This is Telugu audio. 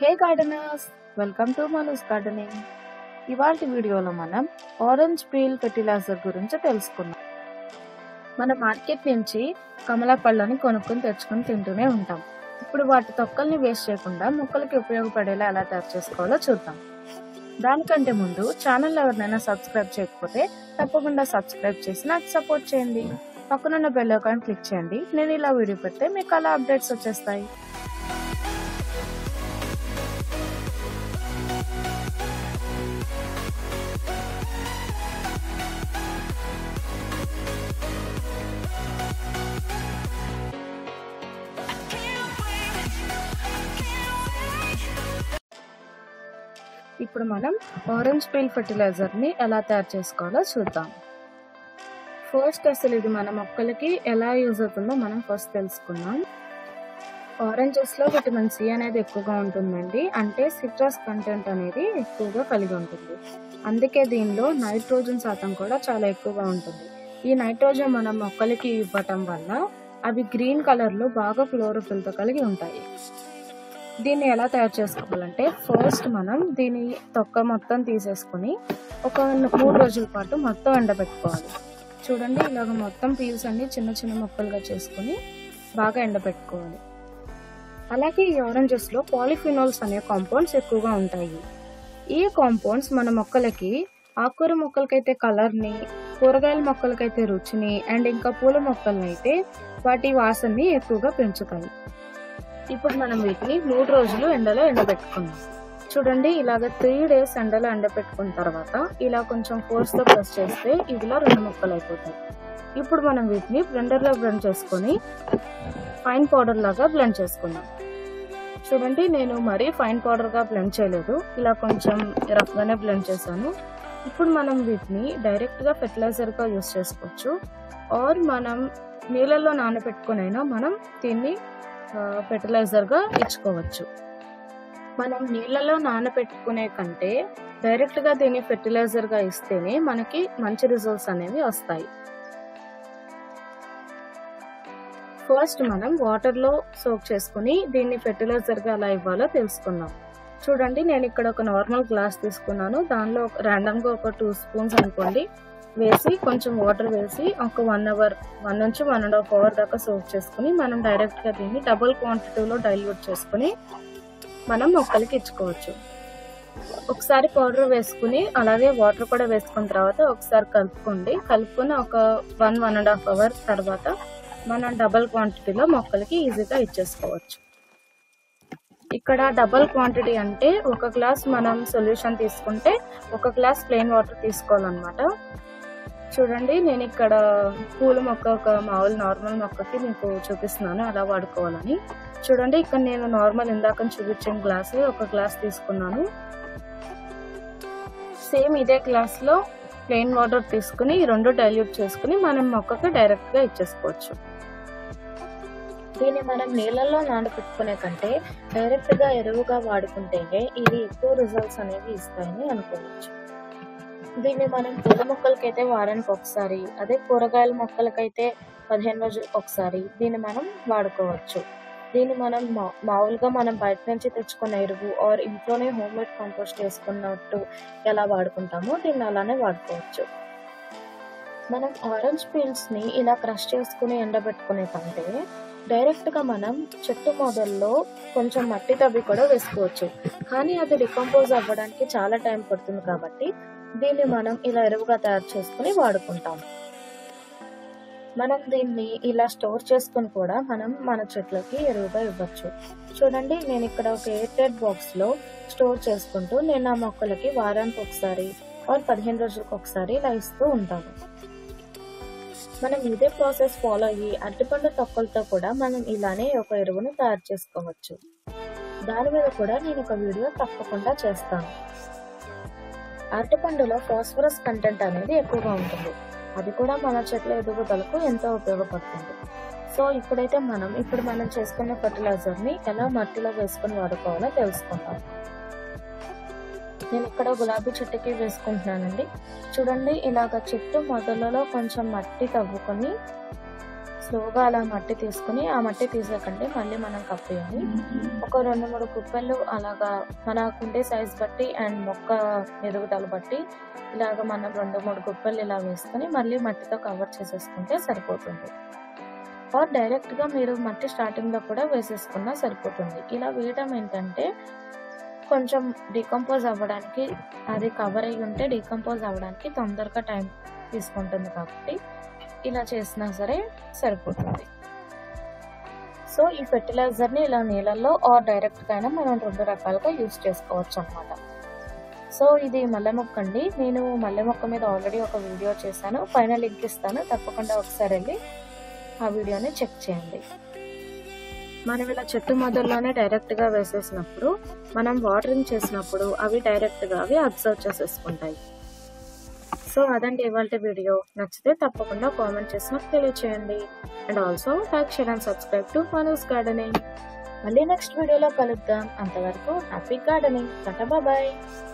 hey gardeners welcome to Manu's gardening ఇవాళ వీడియోలో మనం ఆరెంజ్ పీల్ ఫెర్టిలైజర్ గురించి తెలుసుకుందాం మన మార్కెట్ నుంచి కమలా పళ్ళని కొనుక్కొని తెచ్చుకొని తింటూనే ఉంటాం ఇప్పుడు వాటి తొక్కల్ని వేస్ట్ చేయకుండా మొక్కలకి ఉపయోగపడేలా ఎలా తయారు చేసుకోవాలో చూద్దాం దానికంటే ముందు ఛానల్ ఎవరినైనా సబ్స్క్రైబ్ చేయకపోతే తప్పకుండా సబ్స్క్రైబ్ చేసి నాకు సపోర్ట్ చేయండి పక్కనున్న బెల్ ఐకాన్ క్లిక్ చేయండి నేను ఇలా వీడియో పెడితే మీకు అలా అప్డేట్స్ వచ్చేస్తాయి ఇప్పుడు మనం ఆరెంజ్ పీల్ ఫెర్టిలైజర్ ని ఎలా తయారు చేసుకోవాలో చూద్దాం ఫస్ట్ అసలు ఇది మన మొక్కలకి ఎలా యూజ్ అవుతుందో మనం ఫస్ట్ తెలుసుకుందాం ఆరెంజెస్ లో విటమిన్ సి అనేది ఎక్కువగా ఉంటుందండి అంటే సిట్రస్ కంటెంట్ అనేది ఎక్కువగా కలిగి ఉంటుంది అందుకే దీనిలో నైట్రోజన్ శాతం కూడా చాలా ఎక్కువగా ఉంటుంది ఈ నైట్రోజన్ మన మొక్కలకి ఇవ్వటం వల్ల అవి గ్రీన్ కలర్ లో బాగా క్లోరోఫిల్ తో కలిగి ఉంటాయి దీన్ని ఎలా తయారు చేసుకోవాలంటే ఫస్ట్ మనం దీని తొక్క మొత్తం తీసేసుకుని ఒక మూడు రోజుల పాటు మొత్తం ఎండబెట్టుకోవాలి చూడండి ఇలాగ మొత్తం పీల్స్ అన్ని చిన్న చిన్న ముక్కలుగా చేసుకుని బాగా ఎండబెట్టుకోవాలి అలాగే ఈ ఆరెంజెస్ లో పాలిఫినాల్స్ అనే కాంపౌండ్స్ ఎక్కువగా ఉంటాయి ఈ కాంపౌండ్స్ మన మొక్కలకి ఆకుకూర మొక్కలకైతే కలర్ ని కూరగాయల మొక్కలకైతే రుచిని అండ్ ఇంకా పూల మొక్కల్ని అయితే వాటి వాసనని ఎక్కువగా పెంచుతాయి ఇప్పుడు మనం వీటిని మూడు రోజులు ఎండలో ఎండబెట్టుకుందాం చూడండి ఇలాగ త్రీ డేస్ ఎండలో ఎండబెట్టుకున్న తర్వాత ఇలా కొంచెం ఫోర్స్ తో ప్రెస్ చేస్తే ఇదిలో రెండు ముక్కలు అయిపోతాయి ఇప్పుడు మనం వీటిని బ్లెండర్ లో బ్లెండ్ చేసుకొని ఫైన్ పౌడర్ లాగా బ్లెండ్ చేసుకుందాం చూడండి నేను మరీ ఫైన్ పౌడర్ గా బ్లెండ్ చేయలేదు ఇలా కొంచెం రఫ్ గానే బ్లెండ్ చేశాను ఇప్పుడు మనం వీటిని డైరెక్ట్ గా ఫెర్టిలైజర్ గా యూస్ చేసుకోవచ్చు ఆర్ మనం నీళ్ళల్లో నానబెట్టుకునైనా మనం దీన్ని ఫెర్టిలైజర్ గా ఇచ్చుకోవచ్చు మనం నీళ్ళలో నానబెట్టుకునే కంటే డైరెక్ట్ గా దీన్ని ఫెర్టిలైజర్ గా ఇస్తేనే మనకి మంచి రిజల్ట్స్ అనేవి వస్తాయి ఫస్ట్ మనం వాటర్ లో సోక్ చేసుకుని దీన్ని ఫెర్టిలైజర్ గా ఎలా ఇవ్వాలో తెలుసుకుందాం చూడండి నేను ఇక్కడ ఒక నార్మల్ గ్లాస్ తీసుకున్నాను దానిలో ర్యాండమ్ గా ఒక టూ స్పూన్స్ అనుకోండి వేసి కొంచెం వాటర్ వేసి ఒక వన్ అవర్ వన్ నుంచి వన్ అండ్ హాఫ్ అవర్ దాకా సోక్ చేసుకుని మనం డైరెక్ట్ గా దీన్ని డబుల్ క్వాంటిటీలో డైల్యూట్ చేసుకుని మనం మొక్కలకి ఇచ్చుకోవచ్చు ఒకసారి పౌడర్ వేసుకుని అలాగే వాటర్ కూడా వేసుకున్న తర్వాత ఒకసారి కలుపుకోండి కలుపుకొని ఒక one one and half hour తర్వాత మనం డబల్ క్వాంటిటీలో మొక్కలకి ఈజీగా ఇచ్చేసుకోవచ్చు ఇక్కడ డబల్ క్వాంటిటీ అంటే ఒక గ్లాస్ మనం సొల్యూషన్ తీసుకుంటే ఒక గ్లాస్ ప్లెయిన్ వాటర్ తీసుకోవాలన్నమాట చూడండి నేను ఇక్కడ పూల మొక్క ఒక మామూలు నార్మల్ మొక్కకి మీకు చూపిస్తున్నాను ఎలా వాడుకోవాలని చూడండి ఇక్కడ నేను నార్మల్ ఇందాక చూపించిన గ్లాస్ ఒక గ్లాస్ తీసుకున్నాను సేమ్ ఇదే గ్లాస్ లో ప్లెయిన్ వాటర్ తీసుకుని ఈ రెండు డైల్యూట్ చేసుకుని మనం మొక్కకి డైరెక్ట్ గా ఇచ్చేసుకోవచ్చు దీన్ని మనం నీళ్ళల్లో నానబెట్టుకునే కంటే డైరెక్ట్ గా ఎరువుగా వాడుకుంటేనే ఇది ఎక్కువ రిజల్ట్స్ అనేవి ఇస్తాయని అనుకోవచ్చు దీన్ని మనం పూల మొక్కలకైతే వారానికి ఒకసారి అదే కూరగాయల మొక్కలకైతే పదిహేను రోజులకు ఒకసారి దీన్ని మనం వాడుకోవచ్చు దీన్ని మనం మామూలుగా మనం బయట నుంచి తెచ్చుకున్న ఎరువు ఆర్ ఇంట్లోనే హోమ్ మేడ్ కంపోస్ట్ చేసుకున్నట్టు ఎలా వాడుకుంటామో దీన్ని అలానే వాడుకోవచ్చు మనం ఆరెంజ్ పీల్స్ ని ఇలా క్రష్ చేసుకుని ఎండబెట్టుకునే కంటే డైరెక్ట్ గా మనం చెట్టు మొదల్లో కొంచెం మట్టి తవ్వి కూడా వేసుకోవచ్చు కానీ అది డికంపోజ్ అవ్వడానికి చాలా టైం పడుతుంది కాబట్టి దీన్ని మనం ఇలా ఎరువుగా తయారు చేసుకుని వాడుకుంటాం మనం దీన్ని ఇలా స్టోర్ చేసుకుని కూడా మనం మన చెట్లకి ఎరువుగా ఇవ్వచ్చు చూడండి నేను ఇక్కడ ఒక ఎయిర్టెడ్ బాక్స్ లో స్టోర్ చేసుకుంటూ నేను ఆ మొక్కలకి వారానికి ఒకసారి ఆర్ పదిహేను రోజులకు ఒకసారి ఇలా ఇస్తూ ఉంటాను మనం ఇదే ప్రాసెస్ ఫాలో అయ్యి అరటిపండు తొక్కలతో కూడా మనం ఇలానే ఒక ఎరువును తయారు చేసుకోవచ్చు దాని మీద కూడా నేను ఒక వీడియో తప్పకుండా చేస్తాను అరటిపండులో ఫాస్ఫరస్ కంటెంట్ అనేది ఎక్కువగా ఉంటుంది అది కూడా మన చెట్ల ఎదుగుదలకు ఎంతో ఉపయోగపడుతుంది సో ఇప్పుడైతే మనం ఇప్పుడు మనం చేసుకున్న ఫర్టిలైజర్ ని ఎలా మట్టిలో వేసుకుని వాడుకోవాలో తెలుసుకుందాం నేను ఇక్కడ గులాబీ చెట్టుకి వేసుకుంటున్నానండి చూడండి ఇలాగ చెట్టు మొదలలో కొంచెం మట్టి తవ్వుకొని స్లోగా అలా మట్టి తీసుకుని ఆ మట్టి తీసేకండి మళ్ళీ మనం కప్పేయాలి ఒక రెండు మూడు కుప్పలు అలాగా మనకుండే సైజ్ బట్టి అండ్ మొక్క ఎదుగుదల బట్టి ఇలాగ మనం రెండు మూడు కుప్పలు ఇలా వేసుకొని మళ్ళీ మట్టితో కవర్ చేసేసుకుంటే సరిపోతుంది ఆర్ డైరెక్ట్గా మీరు మట్టి స్టార్టింగ్లో కూడా వేసేసుకున్నా సరిపోతుంది ఇలా వేయడం ఏంటంటే కొంచెం డీకంపోజ్ అవ్వడానికి అది కవర్ అయ్యి ఉంటే డీకంపోజ్ అవ్వడానికి తొందరగా టైం తీసుకుంటుంది కాబట్టి ఇలా చేసినా సరే సరిపోతుంది సో ఈ ఫెర్టిలైజర్ని ఇలా నీళ్ళల్లో ఆర్ డైరెక్ట్గా అయినా మనం రెండు రకాలుగా యూస్ చేసుకోవచ్చు అనమాట సో ఇది మల్లె మొక్క అండి నేను మల్లె మొక్క మీద ఆల్రెడీ ఒక వీడియో చేశాను పైన లింక్ ఇస్తాను తప్పకుండా ఒకసారి వెళ్ళి ఆ వీడియోని చెక్ చేయండి మనం ఇలా చెట్టు మొదల్లోనే డైరెక్ట్గా వేసేసినప్పుడు మనం వాటరింగ్ చేసినప్పుడు అవి డైరెక్ట్గా అవి అబ్జర్వ్ చేసేసుకుంటాయి సో అదండి ఇవాళ వీడియో నచ్చితే తప్పకుండా కామెంట్ చేసి నాకు తెలియచేయండి and also like share and subscribe to Manu's gardening మళ్ళీ నెక్స్ట్ వీడియోలో కలుద్దాం అంతవరకు హ్యాపీ గార్డెనింగ్ బాయ్